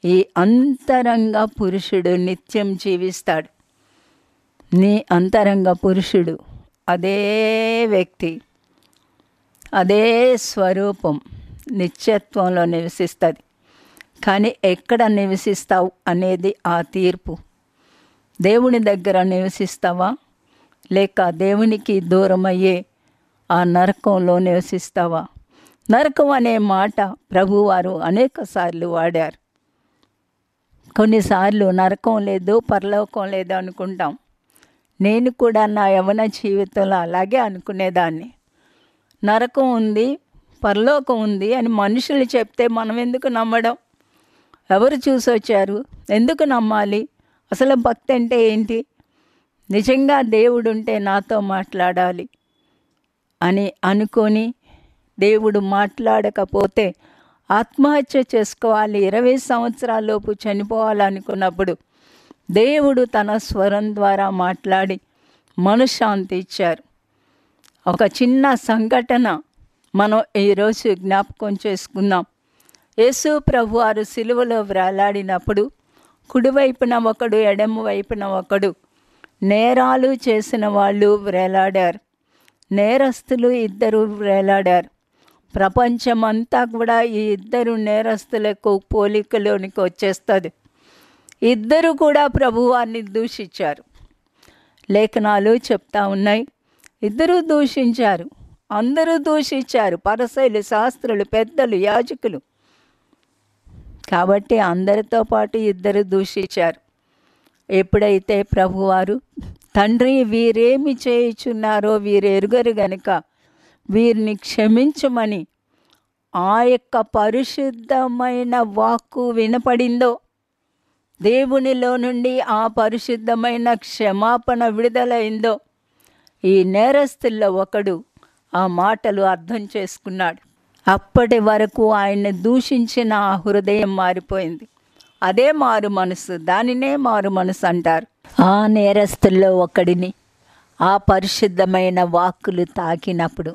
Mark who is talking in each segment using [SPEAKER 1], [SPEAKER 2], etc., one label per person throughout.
[SPEAKER 1] ఈ అంతరంగ పురుషుడు నిత్యం జీవిస్తాడు నీ అంతరంగ పురుషుడు అదే వ్యక్తి అదే స్వరూపం నిత్యత్వంలో నివసిస్తుంది కానీ ఎక్కడ నివసిస్తావు అనేది ఆ తీర్పు దేవుని దగ్గర నివసిస్తావా లేక దేవునికి దూరమయ్యే ఆ నరకంలో నివసిస్తావా నరకం అనే మాట ప్రభువారు అనేక సార్లు వాడారు కొన్నిసార్లు నరకం లేదు పరలోకం లేదు అనుకుంటాం నేను కూడా నా యవన జీవితంలో అలాగే అనుకునేదాన్ని నరకం ఉంది పరలోకం ఉంది అని మనుషులు చెప్తే మనం ఎందుకు నమ్మడం ఎవరు చూసి వచ్చారు ఎందుకు నమ్మాలి అసలు భక్తి అంటే ఏంటి నిజంగా దేవుడు ఉంటే నాతో మాట్లాడాలి అని అనుకొని దేవుడు మాట్లాడకపోతే ఆత్మహత్య చేసుకోవాలి ఇరవై సంవత్సరాలలోపు చనిపోవాలనుకున్నప్పుడు దేవుడు తన స్వరం ద్వారా మాట్లాడి మనశ్శాంతి ఇచ్చారు ఒక చిన్న సంఘటన మనం ఈరోజు జ్ఞాపకం చేసుకుందాం యేసు ప్రభు వారు సిలువలో వ్రేలాడినప్పుడు కుడివైపున ఒకడు ఎడమ వైపున ఒకడు నేరాలు చేసిన వాళ్ళు వ్రేలాడారు నేరస్తులు ఇద్దరు వ్రేలాడారు ప్రపంచమంతా కూడా ఈ ఇద్దరు నేరస్తులకు పోలికలోనికి వచ్చేస్తుంది ఇద్దరు కూడా ప్రభువాన్ని దూషించారు లేఖనాలు చెప్తా ఉన్నాయి ఇద్దరు దూషించారు అందరూ దూషించారు పరసైలు శాస్త్రులు పెద్దలు యాజకులు కాబట్టి అందరితో పాటు ఇద్దరు దూషించారు ఎప్పుడైతే ప్రభువారు తండ్రి వీరేమి చేయుచున్నారో వీరు ఎరుగరు గనుక వీరిని క్షమించమని ఆ యొక్క పరిశుద్ధమైన వాక్కు వినపడిందో దేవునిలో నుండి ఆ పరిశుద్ధమైన క్షమాపణ విడుదలైందో ఈ నేరస్తుల్లో ఒకడు ఆ మాటలు అర్థం చేసుకున్నాడు అప్పటి వరకు ఆయన్ని దూషించిన ఆ హృదయం మారిపోయింది అదే మారు మనసు దానినే మారు మనసు అంటారు ఆ నేరస్తుల్లో ఒకడిని ఆ పరిశుద్ధమైన వాక్కులు తాకినప్పుడు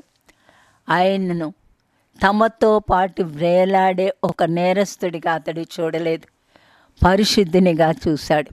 [SPEAKER 1] ఆయనను తమతో పాటు వేలాడే ఒక నేరస్తుడిగా అతడు చూడలేదు పరిశుద్ధినిగా చూశాడు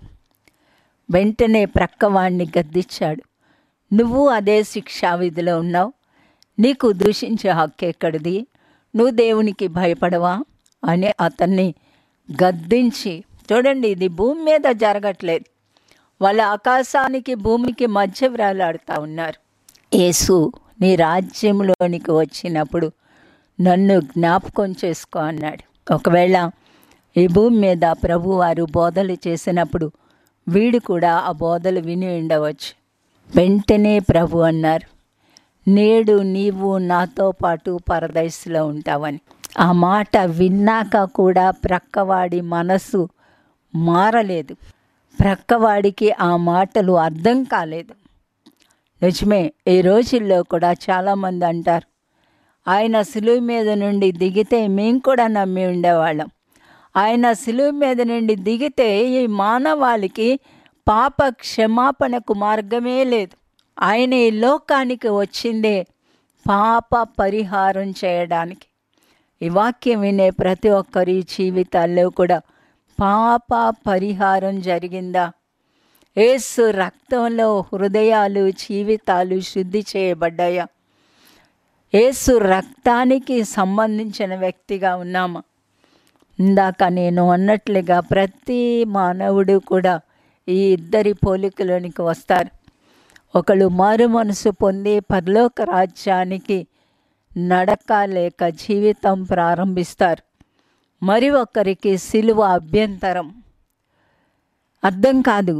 [SPEAKER 1] వెంటనే ప్రక్కవాణ్ణి గద్దించాడు నువ్వు అదే శిక్షావిధిలో ఉన్నావు నీకు దూషించే హక్కు ఎక్కడిది నువ్వు దేవునికి భయపడవా అని అతన్ని గద్దించి చూడండి ఇది భూమి మీద జరగట్లేదు వాళ్ళ ఆకాశానికి భూమికి మధ్య వేలాడుతూ ఉన్నారు యేసు నీ రాజ్యంలోనికి వచ్చినప్పుడు నన్ను జ్ఞాపకం చేసుకో అన్నాడు ఒకవేళ ఈ భూమి మీద ప్రభువారు బోధలు చేసినప్పుడు వీడు కూడా ఆ బోధలు విని ఉండవచ్చు వెంటనే ప్రభు అన్నారు నేడు నీవు నాతో పాటు పరదైస్లో ఉంటావని ఆ మాట విన్నాక కూడా ప్రక్కవాడి మనసు మారలేదు ప్రక్కవాడికి ఆ మాటలు అర్థం కాలేదు నిజమే ఈ రోజుల్లో కూడా చాలామంది అంటారు ఆయన సిలువు మీద నుండి దిగితే మేము కూడా నమ్మి ఉండేవాళ్ళం ఆయన సిలువు మీద నుండి దిగితే ఈ మానవాళికి పాప క్షమాపణకు మార్గమే లేదు ఆయన ఈ లోకానికి వచ్చిందే పాప పరిహారం చేయడానికి ఈ వాక్యం వినే ప్రతి ఒక్కరి జీవితాల్లో కూడా పాప పరిహారం జరిగిందా ఏసు రక్తంలో హృదయాలు జీవితాలు శుద్ధి చేయబడ్డాయా ఏసు రక్తానికి సంబంధించిన వ్యక్తిగా ఉన్నామా ఇందాక నేను అన్నట్లుగా ప్రతి మానవుడు కూడా ఈ ఇద్దరి పోలికలోనికి వస్తారు ఒకళ్ళు మారు మనసు పొంది పరలోక రాజ్యానికి నడక లేక జీవితం ప్రారంభిస్తారు మరి ఒకరికి సిలువ అభ్యంతరం అర్థం కాదు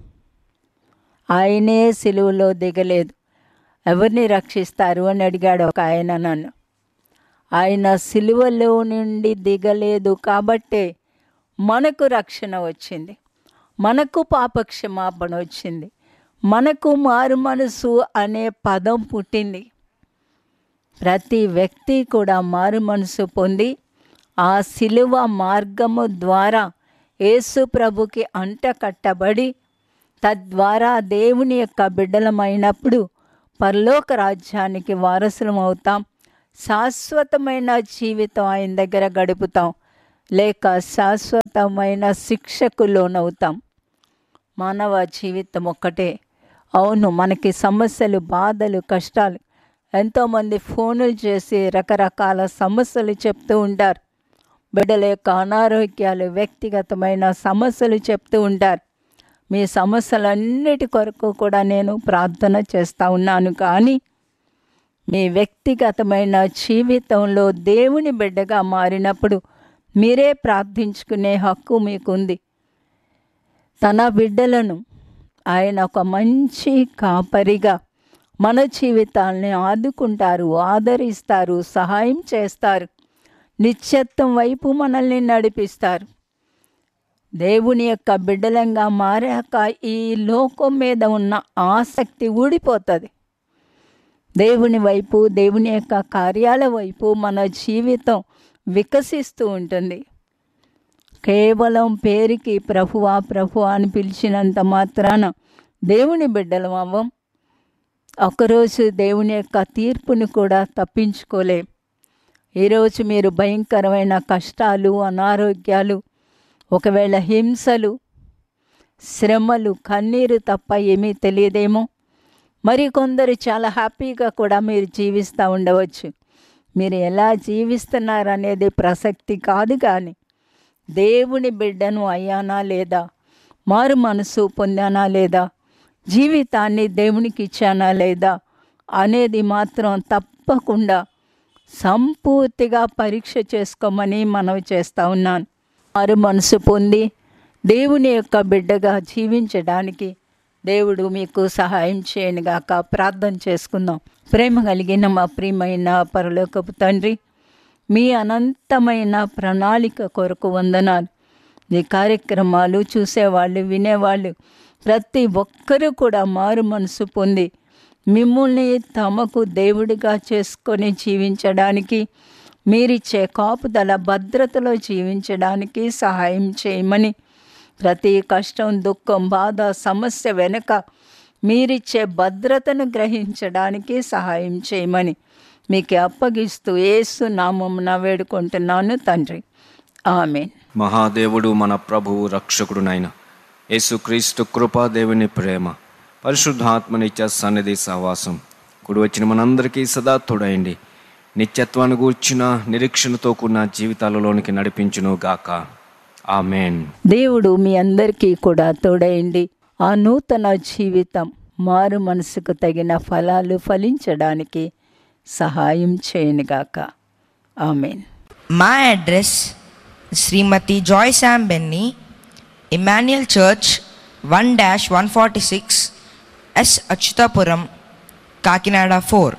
[SPEAKER 1] ఆయనే సిలువలో దిగలేదు ఎవరిని రక్షిస్తారు అని అడిగాడు ఒక ఆయన నన్ను ఆయన సిలువలో నుండి దిగలేదు కాబట్టే మనకు రక్షణ వచ్చింది మనకు పాపక్షమాపణ వచ్చింది మనకు మారు మనసు అనే పదం పుట్టింది ప్రతి వ్యక్తి కూడా మారు మనసు పొంది ఆ సిలువ మార్గము ద్వారా యేసు ప్రభుకి అంట కట్టబడి తద్వారా దేవుని యొక్క బిడ్డలమైనప్పుడు పరలోక రాజ్యానికి వారసులం అవుతాం శాశ్వతమైన జీవితం ఆయన దగ్గర గడుపుతాం లేక శాశ్వతమైన శిక్షకు లోనవుతాం మానవ జీవితం ఒక్కటే అవును మనకి సమస్యలు బాధలు కష్టాలు ఎంతోమంది ఫోనులు చేసి రకరకాల సమస్యలు చెప్తూ ఉంటారు బిడ్డల యొక్క అనారోగ్యాలు వ్యక్తిగతమైన సమస్యలు చెప్తూ ఉంటారు మీ సమస్యలన్నిటి కొరకు కూడా నేను ప్రార్థన చేస్తూ ఉన్నాను కానీ మీ వ్యక్తిగతమైన జీవితంలో దేవుని బిడ్డగా మారినప్పుడు మీరే ప్రార్థించుకునే హక్కు మీకుంది తన బిడ్డలను ఆయన ఒక మంచి కాపరిగా మన జీవితాల్ని ఆదుకుంటారు ఆదరిస్తారు సహాయం చేస్తారు నిత్యత్వం వైపు మనల్ని నడిపిస్తారు దేవుని యొక్క బిడ్డలంగా మారాక ఈ లోకం మీద ఉన్న ఆసక్తి ఊడిపోతుంది దేవుని వైపు దేవుని యొక్క కార్యాల వైపు మన జీవితం వికసిస్తూ ఉంటుంది కేవలం పేరుకి ప్రభువా ప్రభు అని పిలిచినంత మాత్రాన దేవుని బిడ్డలం అవ్వం ఒకరోజు దేవుని యొక్క తీర్పుని కూడా తప్పించుకోలేం ఈరోజు మీరు భయంకరమైన కష్టాలు అనారోగ్యాలు ఒకవేళ హింసలు శ్రమలు కన్నీరు తప్ప ఏమీ తెలియదేమో మరి కొందరు చాలా హ్యాపీగా కూడా మీరు జీవిస్తూ ఉండవచ్చు మీరు ఎలా జీవిస్తున్నారు అనేది ప్రసక్తి కాదు కానీ దేవుని బిడ్డను అయ్యానా లేదా మారు మనసు పొందానా లేదా జీవితాన్ని దేవునికి ఇచ్చానా లేదా అనేది మాత్రం తప్పకుండా సంపూర్తిగా పరీక్ష చేసుకోమని మనవి చేస్తూ ఉన్నాను మారు మనసు పొంది దేవుని యొక్క బిడ్డగా జీవించడానికి దేవుడు మీకు సహాయం చేయనుగాక ప్రార్థన చేసుకుందాం ప్రేమ కలిగిన మా ప్రియమైన పరలోకపు తండ్రి మీ అనంతమైన ప్రణాళిక కొరకు వందనాలు ఈ కార్యక్రమాలు చూసేవాళ్ళు వినేవాళ్ళు ప్రతి ఒక్కరూ కూడా మారు మనసు పొంది మిమ్మల్ని తమకు దేవుడిగా చేసుకొని జీవించడానికి మీరిచ్చే కాపుదల భద్రతలో జీవించడానికి సహాయం చేయమని ప్రతి కష్టం దుఃఖం బాధ సమస్య వెనుక మీరిచ్చే భద్రతను గ్రహించడానికి సహాయం చేయమని మీకు అప్పగిస్తూ ఏసు నామమున వేడుకుంటున్నాను తండ్రి ఆమెన్
[SPEAKER 2] మహాదేవుడు మన ప్రభువు రక్షకుడునైన యేసుక్రీస్తు కృపా దేవుని ప్రేమ పరిశుద్ధాత్మ నిత్య సన్నిధి సహవాసం కుడి వచ్చిన మనందరికీ సదా తోడయండి నిత్యత్వాన్ని గూర్చిన నిరీక్షణతో కూడిన జీవితాలలోనికి నడిపించును గాక ఆమెన్
[SPEAKER 1] దేవుడు మీ అందరికీ కూడా తోడయండి ఆ నూతన జీవితం మారు మనసుకు తగిన ఫలాలు ఫలించడానికి సహాయం చేయనుగాక ఆమెన్
[SPEAKER 3] మా address Shrimati Joy Sam Benny Emmanuel church one dash one forty six S Atchutapuram Kakinada four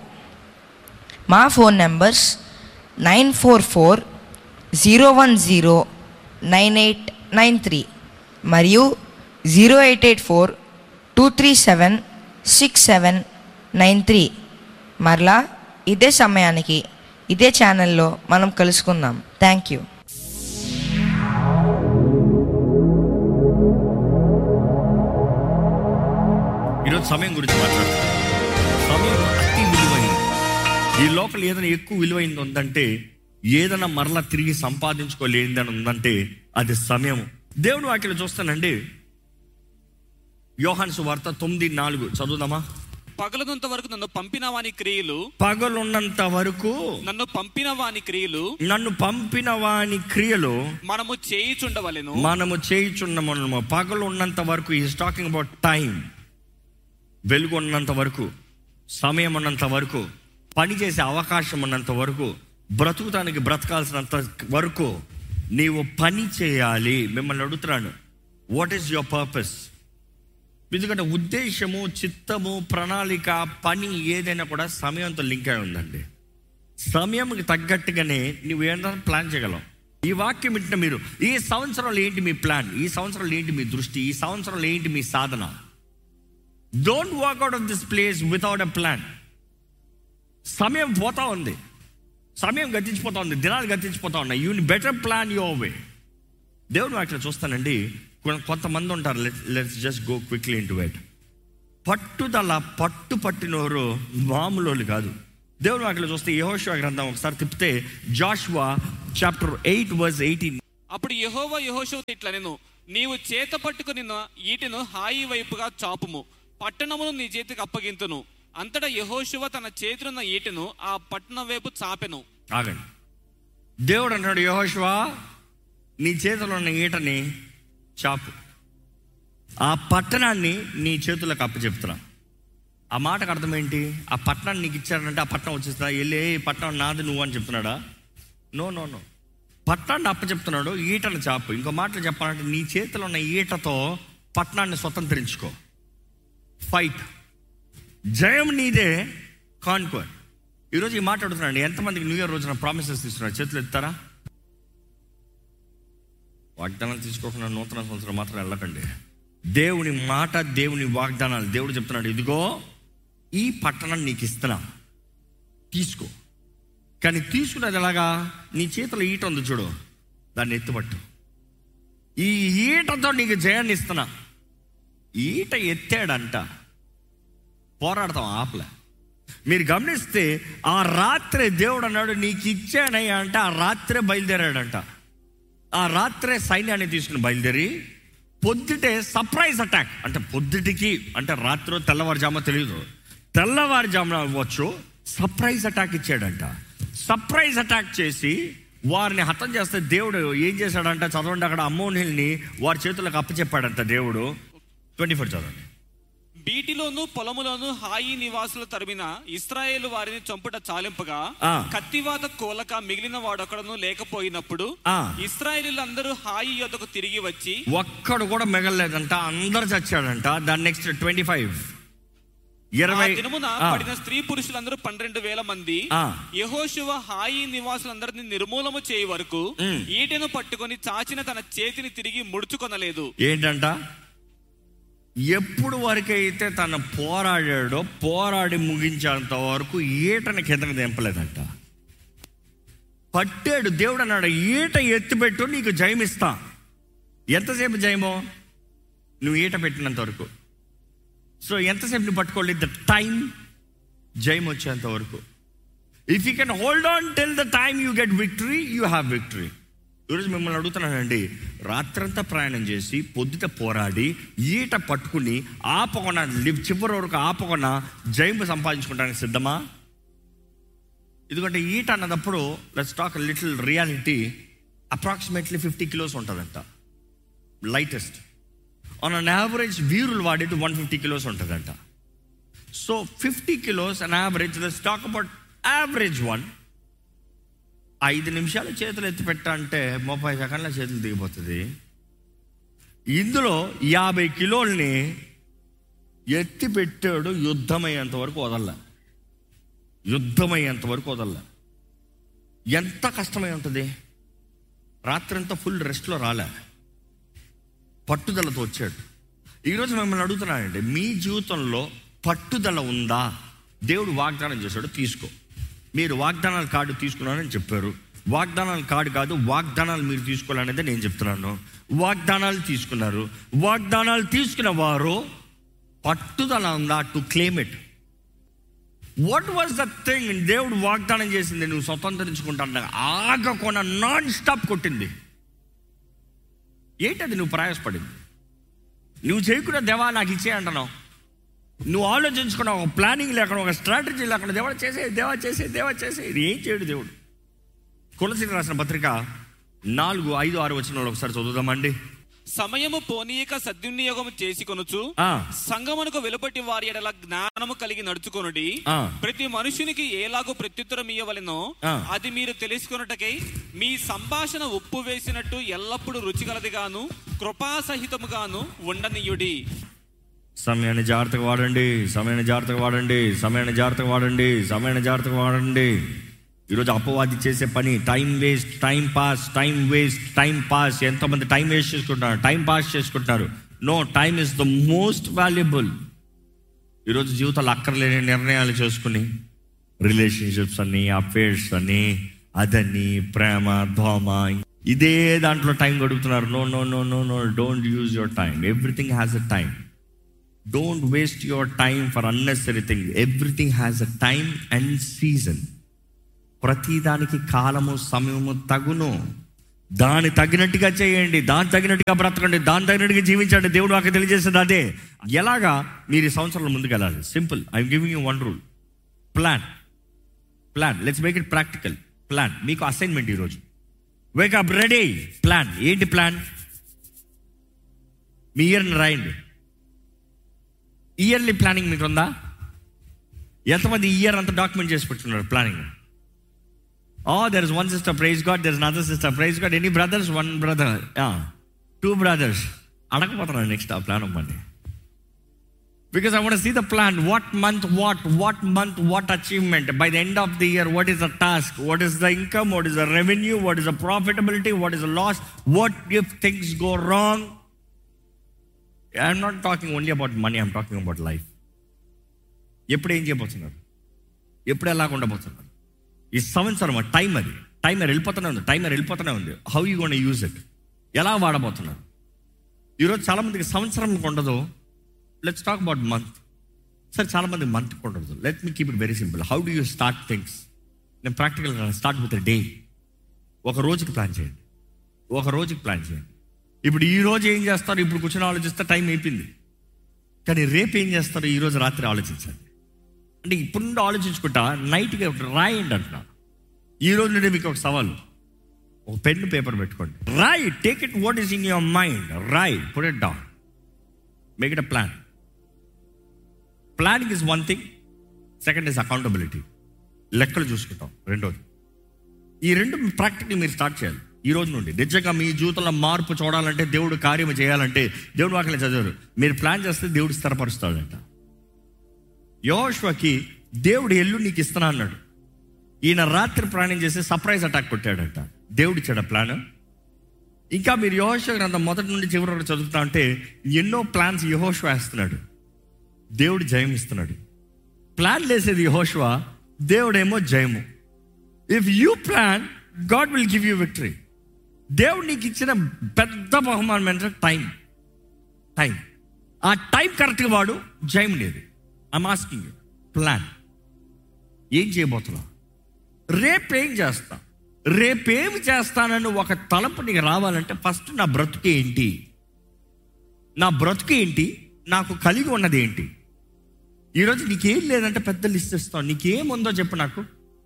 [SPEAKER 3] మా phone numbers nine four four zero one zero nine eight nine three మరియు zero eight eight four two three seven six seven nine three మరలా ఇదే సమయానికి ఇదే ఛానల్లో మనం కలుసుకుందాం thank you
[SPEAKER 4] ఈరోజు సమయం గురించి మాట్లాడతాం సమయం అతి విలువైంది ఈ లోపల ఏదైనా ఎక్కువ విలువైంది ఉందంటే ఏదైనా మరలా తిరిగి సంపాదించుకోలేనిదని ఉందంటే అది సమయం దేవుడు వాక్యలో చూస్తానండి యోహాన్ సువార్త తొమ్మిది నాలుగు చదువుదామా
[SPEAKER 5] పగలనంత వరకు నన్ను పంపిన వాని క్రియలు
[SPEAKER 4] పగలున్నంత వరకు
[SPEAKER 5] నన్ను పంపిన వాని క్రియలు
[SPEAKER 4] నన్ను పంపిన వాని క్రియలు
[SPEAKER 5] మనము చేయిచుండవలెను
[SPEAKER 4] మనము చేయుచున్నాము పగలు ఉన్నంత వరకు ఈస్ టాకింగ్ అబౌట్ టైం వెలుగు ఉన్నంత వరకు సమయం ఉన్నంత వరకు పని చేసే అవకాశం ఉన్నంత వరకు బ్రతుకుతానికి బ్రతకాల్సినంత వరకు నీవు పని చేయాలి మిమ్మల్ని అడుగుతున్నాను వాట్ ఈస్ యువర్ పర్పస్ ఎందుకంటే ఉద్దేశము చిత్తము ప్రణాళిక పని ఏదైనా కూడా సమయంతో లింక్ అయి ఉందండి సమయంకి తగ్గట్టుగానే నువ్వు ఏంటో ప్లాన్ చేయగలవు ఈ వాక్యం వింటున్న మీరు ఈ సంవత్సరంలో ఏంటి మీ ప్లాన్ ఈ సంవత్సరంలో ఏంటి మీ దృష్టి ఈ సంవత్సరంలో ఏంటి మీ సాధన don't walk out of this place without a plan సమయం పోతా ఉంది సమయం గతించిపోతా ఉంది దినాలు గతించిపోతా ఉన్నాయి you better plan your way దేవుడు అట్లా చూస్తానండి కొ- కొంతమంది ఉంటారు let's just go quickly into wet పట్టుదల పట్టు పట్టినవారు మామూలు వాళ్ళు కాదు దేవుడు అట్లా చూస్తే యహోషువ గ్రంథం ఒకసారి తిప్పితే Joshua chapter eight verse eighteen
[SPEAKER 5] అప్పుడు యెహోవా యెహోషువతో ఇట్లా నేను నీవు చేత పట్టుకుని ఈటెను హాయి వైపుగా చాపుము పట్టణమును నీ చేతికి అప్పగింతును అంతటా యెహోషువ తన చేతినున్న ఈటెను ఆ పట్టణం వైపు చాపెను
[SPEAKER 4] ఆగండి దేవుడు అంటున్నాడు యహోశివా నీ చేతిలో ఉన్న ఈటని చాపు ఆ పట్టణాన్ని నీ చేతులకు అప్పచెప్తున్నా ఆ మాటకు అర్థం ఏంటి ఆ పట్టణాన్ని నీకు ఇచ్చారంటే ఆ పట్టణం వచ్చేస్తా వెళ్ళి "ఏ, ఈ పట్టణం నాది నువ్వు అని చెప్తున్నాడా నో నో నో పట్టణాన్ని అప్పచెప్తున్నాడు ఈటను చాపు ఇంకో మాటలు చెప్పాలంటే నీ చేతిలో ఉన్న ఈటతో పట్టణాన్ని స్వతంత్రించుకో ఫైట్ జయం నీదే కాన్క్వర్ ఈరోజు ఈ మాట అడుగుతున్నాండి ఎంతమందికి న్యూ ఇయర్ రోజున ప్రామిసెస్ తీసుకున్నారు చేతులు ఎత్తారా వాగ్దానాలు తీసుకోకుండా నూతన సంవత్సరం మాత్రం వెళ్ళకండి దేవుని మాట దేవుని వాగ్దానాలు దేవుడు చెప్తున్నాడు ఇదిగో ఈ పట్టణం నీకు ఇస్తున్నా తీసుకో కానీ తీసుకున్నది ఎలాగా నీ చేతిలో ఈట ఉంది చూడు దాన్ని ఎత్తుపట్టు ఈ ఈటతో నీకు జయాన్ని ఇస్తున్నా ఈట ఎత్తాడంట పోరాడతాం ఆపలే మీరు గమనిస్తే ఆ రాత్రే దేవుడు అన్నాడు నీకు ఇచ్చానయ్యా అంటే ఆ రాత్రే బయలుదేరాడంట ఆ రాత్రే సైన్యాన్ని తీసుకుని బయలుదేరి పొద్దుటే సర్ప్రైజ్ అటాక్ అంటే పొద్దుటికి అంటే రాత్రి తెల్లవారుజామ తెలియదు తెల్లవారుజామున అవ్వచ్చు సర్ప్రైజ్ అటాక్ ఇచ్చాడంట సర్ప్రైజ్ అటాక్ చేసి వారిని హతం చేస్తే దేవుడు ఏం చేశాడంట చదవండి అక్కడ అమ్మోనిల్ని వారి చేతులకు అప్పచెప్పాడంట దేవుడు ట్వంటీ ఫోర్ చదవండి
[SPEAKER 5] బీటిలోను పొలములోను హాయి నివాసులు తరిమిన ఇస్రాయేలు వారిని చంపుట చాలింపగా
[SPEAKER 4] ఆ.
[SPEAKER 5] కత్తివాత కోలక మిగిలిన వాడొకడను లేకపోయినప్పుడు
[SPEAKER 4] ఆ.
[SPEAKER 5] ఇస్రాయేలీలందరూ హాయి యొద్దకు తిరిగి వచ్చి
[SPEAKER 4] ఒక్కడు కూడా మిగలలేదంట అందరు చచ్చాడంట దాని నెక్స్ట్ ట్వంటీ ఫైవ్
[SPEAKER 5] ఆ
[SPEAKER 4] ఇరవై
[SPEAKER 5] దినమున
[SPEAKER 4] ఆ,
[SPEAKER 5] పడిన స్త్రీ పురుషులందరూ పన్నెండు వేల మంది
[SPEAKER 4] ఆ.
[SPEAKER 5] యహోశువ హాయి నివాసులందరినీ నిర్మూలము చేయి వరకు
[SPEAKER 4] ఉమ్.
[SPEAKER 5] ఈటెను పట్టుకొని చాచిన తన చేతిని తిరిగి ముడుచుకొనలేదు
[SPEAKER 4] ఏంటంట ఎప్పుడు వరకైతే తను పోరాడాడో పోరాడి ముగించేంత వరకు ఈటని కిందకి దింపలేదంట పట్టాడు దేవుడు అన్నాడు ఈట ఎత్తిపెట్టు నీకు జయమిస్తా ఎంతసేపు జయమో నువ్వు ఈట పెట్టినంత వరకు సో ఎంతసేపు నువ్వు పట్టుకోలేదు ద టైం జయం వచ్చేంత వరకు if you can hold on till the time you get victory you have victory ఈరోజు మిమ్మల్ని అడుగుతున్నానండి రాత్రంతా ప్రయాణం చేసి పొద్దుట పోరాడి ఈట పట్టుకుని ఆపకుండా లివ్ చివరి వరకు ఆపకుండా జైంపు సంపాదించుకోవడానికి సిద్ధమా ఎందుకంటే ఈట అన్నదప్పుడు let's talk little reality approximately fifty kilos ఉంటుందంట లైటెస్ట్ ఆన్ అన్ యావరేజ్ వీరులు వాడేది వన్ ఫిఫ్టీ కిలోస్ ఉంటుందంట so fifty kilos an average let's talk about average one ఐదు నిమిషాలు చేతులు ఎత్తి పెట్టా అంటే ముప్పై సెకండ్ల చేతులు దిగిపోతుంది ఇందులో యాభై కిలోల్ని ఎత్తి పెట్టాడు యుద్ధమయ్యేంత వరకు వదల్లా యుద్ధమయ్యేంత వరకు వదల్లా ఎంత కష్టమై ఉంటుంది రాత్రంతా ఫుల్ రెస్ట్లో రాలే పట్టుదలతో వచ్చాడు ఈరోజు మిమ్మల్ని అడుగుతున్నానండి మీ జీవితంలో పట్టుదల ఉందా దేవుడు వాగ్దానం చేశాడు తీసుకో మీరు వాగ్దానాల కార్డు తీసుకున్నారని చెప్పారు వాగ్దానాల కార్డు కాదు వాగ్దానాలు మీరు తీసుకోవాలనేది నేను చెప్తున్నాను వాగ్దానాలు తీసుకున్నారు వాగ్దానాలు తీసుకున్న వారు పట్టుదల ఉందా to claim it what was the thing దేవుడు వాగ్దానం చేసింది నువ్వు స్వతంత్రించుకుంటా ఆగకుండా నాన్ స్టాప్ కొట్టింది ఏంటది నువ్వు ప్రయాసపడింది నువ్వు చేయకుండా దేవా నాకు ఇచ్చే అంటున్నావు నువ్వు ఆలోచించుకున్న ఒక ప్లానింగ్ లేకుండా ఒక స్ట్రాటజీ లేకుండా దేవా చేసే దేవా చేసే దేవా చేసే ఇది ఏం చేయడు దేవుడు కులసిని రాసిన పత్రిక నాలుగు ఐదు ఆరు వచ్చిన ఒకసారి చదువుదామండి
[SPEAKER 5] సమయము పోనీయక సద్వినియోగము చేసి కొనుచు
[SPEAKER 4] ఆ,
[SPEAKER 5] సంగమునకు వెలుపటి వారి ఎడల జ్ఞానము కలిగి నడుచుకొనుడి
[SPEAKER 4] ఆ.
[SPEAKER 5] ప్రతి మనుషునికి ఎలాగో ప్రత్యుత్తరం ఇయ్యవలెనో
[SPEAKER 4] ఆ.
[SPEAKER 5] అది మీరు తెలుసుకొనుటకై మీ సంభాషణ ఉప్పు వేసినట్టు ఎల్లప్పుడూ రుచిగలదిగాను కృపాసహితముగాను ఉండనీయుడి
[SPEAKER 4] సమయాన్ని జాగ్రత్తగా వాడండి సమయాన్ని జాగ్రత్తగా వాడండి సమయాన్ని జాగ్రత్తగా వాడండి సమయాన్ని జాగ్రత్తగా వాడండి ఈరోజు అపవాది చేసే పని time waste time pass time waste time pass ఎంతోమంది టైం వేస్ట్ చేసుకుంటున్నారు టైం పాస్ చేసుకుంటున్నారు no time is the most valuable ఈరోజు జీవితాలు అక్కర్లేని నిర్ణయాలు చేసుకుని రిలేషన్షిప్స్ అని అఫేర్స్ అని అదని ప్రేమ దోమ ఇదే దాంట్లో టైం గడుపుతున్నారు no no no no no don't use your time everything has a time don't waste your time for unnecessary thing everything has a time and season ప్రతిదానికి కాలము సమయము తగును దాని తగినట్టుగా చేయండి దాని తగినట్టుగా బ్రతకండి దాని తగినట్టుగా జీవించండి దేవుడు నాకు తెలియజేసేది అదే ఎలాగా మీరు ఈ సంవత్సరంలో ముందుకు వెళ్ళాలి simple I'm giving you one rule plan plan let's make it practical plan మీకు అసైన్మెంట్ ఈరోజు వేక్ అప్ రెడీ ప్లాన్ ఏంటి ప్లాన్ మీ ఇయర్ని రాయండి ఇయర్లీ ప్లానింగ్ మీకు ఉందా ఎంతమంది ఇయర్ అంతా డాక్యుమెంట్ చేసి పెట్టుకున్నారు planning oh there is one sister praise God there is other sister praise God any brothers one brother two brothers అడగపోతున్నాను నెక్స్ట్ ఆ ప్లాన్ ఇవ్వండి because I want see the plan what month what what month what achievement by the end of the year what is the task what is the income what is the revenue what is the profitability what is the loss what if things go wrong I'm not talking only about money I'm talking about life ఎప్పుడు ఏం చేయబోతున్నారు ఎప్పుడు ఎలా ఉండబోతున్నారు ఈ సంవత్సరం time అది timer వెళ్ళిపోతూనే ఉంది టైమర్ వెళ్ళిపోతూనే ఉంది how you gonna use it ఎలా వాడబోతున్నారు ఈరోజు చాలా మందికి సంవత్సరం ఉండదు లెట్స్ టాక్ అబౌట్ మంత్ సరే చాలా మంది మంత్ ఉండదు let me keep it very simple how do you start things నేను ప్రాక్టికల్గా స్టార్ట్ విత్ డే ఒక రోజుకి ప్లాన్ చేయండి ఒక రోజుకి ప్లాన్ చేయండి ఇప్పుడు ఈ రోజు ఏం చేస్తారు ఇప్పుడు కూర్చొని ఆలోచిస్తే టైం అయిపోయింది కానీ రేపు ఏం చేస్తారు ఈ రోజు రాత్రి ఆలోచించండి అంటే ఇప్పుడు నుండి ఆలోచించుకుంటా నైట్గా రాయండి అంటున్నా ఈ రోజు నుండి మీకు ఒక సవాల్ ఒక పెన్ పేపర్ పెట్టుకోండి రాయ్ take it what is in your mind రాయ్ put it down make it a plan planning is one thing second is accountability లెక్కలు చూసుకుంటాం రెండోది ఈ రెండు ప్రాక్టికల్ మీరు స్టార్ట్ చేయాలి ఈ రోజు నుండి నిజంగా మీ జీవితంలో మార్పు చూడాలంటే దేవుడు కార్యం చేయాలంటే దేవుడు వాటిని చదివారు మీరు ప్లాన్ చేస్తే దేవుడు స్థిరపరుస్తాడంట యోష్వకి దేవుడు ఎల్లు నీకు ఇస్తున్నా అన్నాడు ఈయన రాత్రి ప్రయాణం చేసి సర్ప్రైజ్ అటాక్ కొట్టాడంట దేవుడు ఇచ్చాడు ప్లాన్ ఇంకా మీరు యహోష గ్రంథం మొదటి నుండి చివరి వరకు చదువుతా అంటే ఎన్నో ప్లాన్స్ యహోష వేస్తున్నాడు దేవుడు జయం ఇస్తున్నాడు ప్లాన్ లేసేది యహోష్వా దేవుడేమో జయము if you plan God will give you victory దేవుడు నీకు ఇచ్చిన పెద్ద బహుమానం ఏంటంటే టైం టైం ఆ టైం కరెక్ట్గా వాడు జయం లేదు ఐమ్ ఆస్కింగ్ ప్లాన్ ఏం చేయబోతున్నావు రేపేం చేస్తా రేపేం చేస్తానని ఒక తలంపు నీకు రావాలంటే ఫస్ట్ నా బ్రతుకు ఏంటి నా బ్రతుకు ఏంటి నాకు కలిగి ఉన్నది ఏంటి ఈరోజు నీకేం లేదంటే పెద్ద లిస్ట్ ఇస్తాను నీకేముందో చెప్పు నాకు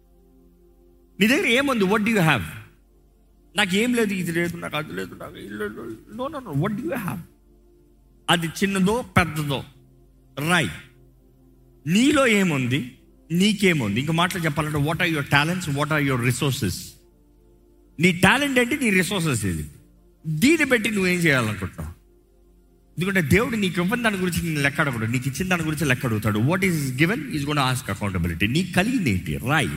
[SPEAKER 4] నీ దగ్గర ఏముంది వట్ డూ యూ హ్యావ్ నాకు ఏం లేదు ఇది లేదు నాకు అది లేదు నాకు ఇల్లు no no no what do you have అది చిన్నదో పెద్దదో రాయ్ నీలో ఏముంది నీకేముంది ఇంక మాటలు చెప్పాలంటే what are your talents what are your resources నీ టాలెంట్ ఏంటి నీ రిసోర్సెస్ ఇది దీన్ని బట్టి నువ్వేం చేయాలనుకుంటున్నావు ఎందుకంటే దేవుడు నీకు ఇవ్వని దాని గురించి నేను లెక్క అడగడు నీకు ఇచ్చిన దాని గురించి లెక్క అడుగుతాడు what is given is gonna ask accountability నీకు కలిగింది ఏంటి రాయి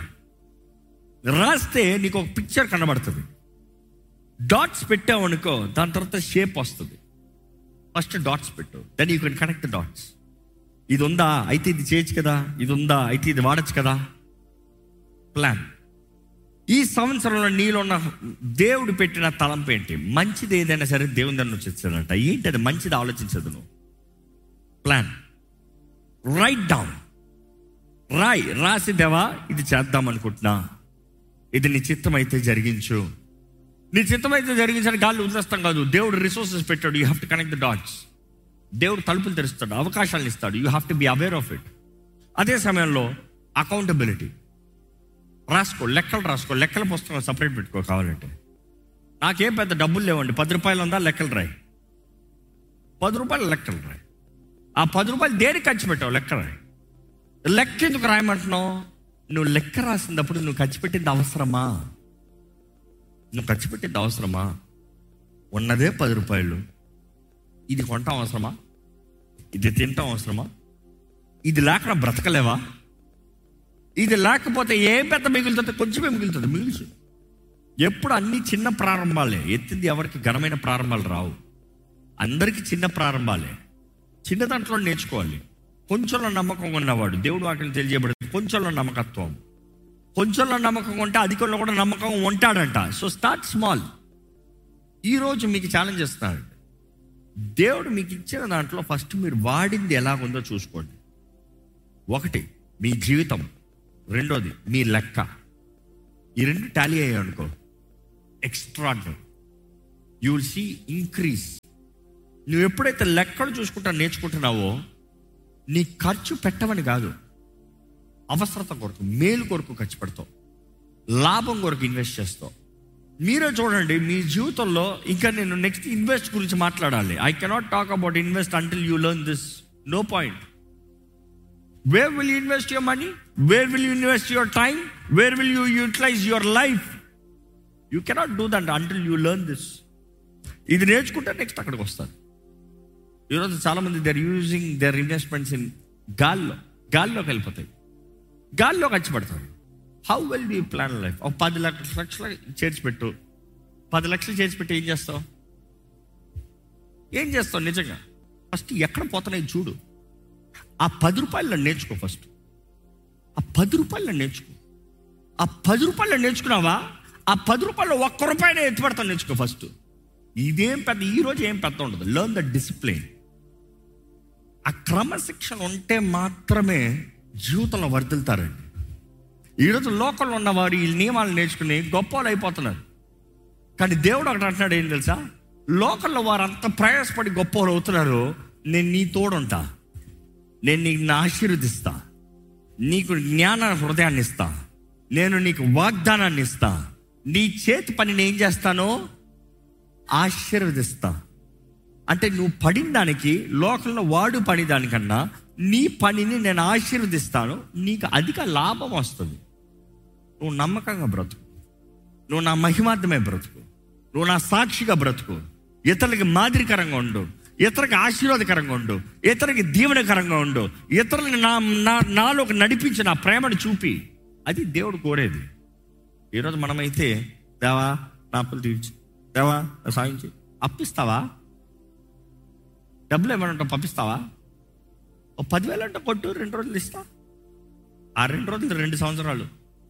[SPEAKER 4] రాస్తే నీకు ఒక పిక్చర్ కనబడుతుంది డాట్స్ పెట్టావు అనుకో దాని తర్వాత షేప్ వస్తుంది ఫస్ట్ డాట్స్ పెట్టు then you can connect dots ఇది ఉందా అయితే ఇది చేయొచ్చు కదా ఇది ఉందా అయితే ఇది వాడచ్చు కదా ప్లాన్ ఈ సంవత్సరంలో నీలో ఉన్న దేవుడు పెట్టిన తలంపు ఏంటి మంచిది ఏదైనా సరే దేవుని దాన్ని వచ్చేస్తాడంట ఏంటి అది మంచిది ఆలోచించదు నువ్వు ప్లాన్ రైట్ డౌన్ రాయ్ రాసి దేవా ఇది చేద్దాం అనుకుంటున్నా ఇది నీ చిత్తం అయితే జరిగించు నీ చిత్తం అయితే జరిగించని గాలి వదిలేస్తాం కాదు దేవుడు రిసోర్సెస్ పెట్టాడు you have to connect the dots దేవుడు తలుపులు తెరుస్తాడు అవకాశాలు ఇస్తాడు you have to be aware of it అదే సమయంలో అకౌంటబిలిటీ రాసుకో లెక్కలు రాసుకో లెక్కల పుస్తకం సపరేట్ పెట్టుకో కావాలంటే నాకేం పెద్ద డబ్బులు లేవండి పది రూపాయలు ఉందా లెక్కలు రాయి పది రూపాయలు లెక్కలు రాయి ఆ పది రూపాయలు దేనికి ఖర్చు పెట్టావు లెక్క రాయి లెక్క ఎందుకు రాయమంటున్నావు నువ్వు లెక్క రాసినప్పుడు నువ్వు ఖర్చు పెట్టింది అవసరమా నువ్వు ఖర్చు పెట్టింది అవసరమా ఉన్నదే పది రూపాయలు ఇది కొనటం అవసరమా ఇది తినటం అవసరమా ఇది లేకుండా బ్రతకలేవా ఇది లేకపోతే ఏ పెద్ద మిగులుతుంది కొంచెమే మిగులుతుంది మిగుల్చు ఎప్పుడు అన్ని చిన్న ప్రారంభాలే ఎత్తింది ఎవరికి ఘనమైన ప్రారంభాలు రావు అందరికీ చిన్న ప్రారంభాలే చిన్న దాంట్లో నేర్చుకోవాలి కొంచెంలో నమ్మకం ఉన్నవాడు దేవుడు వాటిని తెలియజేయబడింది కొంచెంలో నమ్మకత్వం కొంచెంలో నమ్మకం ఉంటే అధికంలో కూడా నమ్మకం ఉంటాడంట సో స్టార్ట్ స్మాల్ ఈరోజు మీకు ఛాలెంజ్ ఇస్తున్నాడు దేవుడు మీకు ఇచ్చిన దాంట్లో ఫస్ట్ మీరు వాడింది ఎలాగుందో చూసుకోండి ఒకటి మీ జీవితం రెండోది మీ లెక్క ఈ రెండు టాలీ అయ్యాయి అనుకో extraordinary you will see increase నువ్వు ఎప్పుడైతే లెక్కలు చూసుకుంటా నేర్చుకుంటున్నావో నీ ఖర్చు పెట్టమని కాదు అవసరత కొరకు మేలు కొరకు ఖర్చు పెడతావు లాభం కొరకు ఇన్వెస్ట్ చేస్తావు మీరే చూడండి మీ జీవితంలో ఇంకా నేను నెక్స్ట్ ఇన్వెస్ట్ గురించి మాట్లాడాలి I cannot talk about invest until you learn this no point where will you invest your money where will you invest your time where will you utilize your life you cannot do that until you learn this ఇది నేర్చుకుంటే next అక్కడికి వస్తారు ఈరోజు చాలా మంది they're using their investments in గాల్లో గాల్లోకి వెళ్ళిపోతాయి గాల్లో ఖర్చు పెడతారు how well do plan life ఒక పది లక్షల లక్షలు చేర్చి పెట్టు పది లక్షలు చేర్చి పెట్టి ఏం చేస్తావు ఏం చేస్తావు నిజంగా ఫస్ట్ ఎక్కడ పోతున్నాయి చూడు ఆ పది రూపాయలు నేర్చుకో ఫస్ట్ ఆ పది రూపాయలు నేర్చుకో ఆ పది రూపాయలు నేర్చుకున్నావా ఆ పది రూపాయలు ఒక్క రూపాయలు ఎత్తి పెడతాను నేర్చుకో ఫస్ట్ ఇదేం పెద్ద ఈ రోజు ఏం పెద్ద ఉండదు లర్న్ ద డిసిప్లిన్ ఆ క్రమశిక్షణ ఉంటే మాత్రమే జీవితంలో వర్దిల్తారండి ఈరోజు లోకల్లో ఉన్నవారు ఈ నియమాలు నేర్చుకుని గొప్ప వాళ్ళు అయిపోతున్నారు కానీ దేవుడు ఒకటి అంటున్నాడు ఏం తెలుసా లోకల్లో వారు అంత ప్రయాసపడి గొప్ప వాళ్ళు అవుతున్నారు నేను నీ తోడుంటా నేను నీకు నా ఆశీర్వదిస్తా నీకు జ్ఞాన హృదయాన్ని ఇస్తా నేను నీకు వాగ్దానాన్ని ఇస్తా నీ చేతి పనిని ఏం చేస్తానో ఆశీర్వదిస్తా అంటే నువ్వు పడిన దానికి లోకంలో వాడు పడి దానికన్నా నీ పనిని నేను ఆశీర్వదిస్తాను నీకు అధిక లాభం వస్తుంది నువ్వు నమ్మకంగా బ్రతుకు నువ్వు నా మహిమార్థమే బ్రతుకు నువ్వు నా సాక్షిగా బ్రతుకు ఇతరులకి మాదిరికరంగా ఉండు ఇతరులకు ఆశీర్వాదకరంగా ఉండు ఇతరులకి దీవెనకరంగా ఉండు ఇతరులని నా నా నాలోకి నడిపించి నా ప్రేమను చూపి అది దేవుడు కోరేది ఈరోజు మనమైతే దేవా నా అప్పులు తీర్చి దేవా నా సాయించి అప్పిస్తావా డబ్బులు ఏమైనా పంపిస్తావా ఓ పదివేలు అంటే కొట్టు రెండు రోజులు ఇస్తా ఆ రెండు రోజులు రెండు సంవత్సరాలు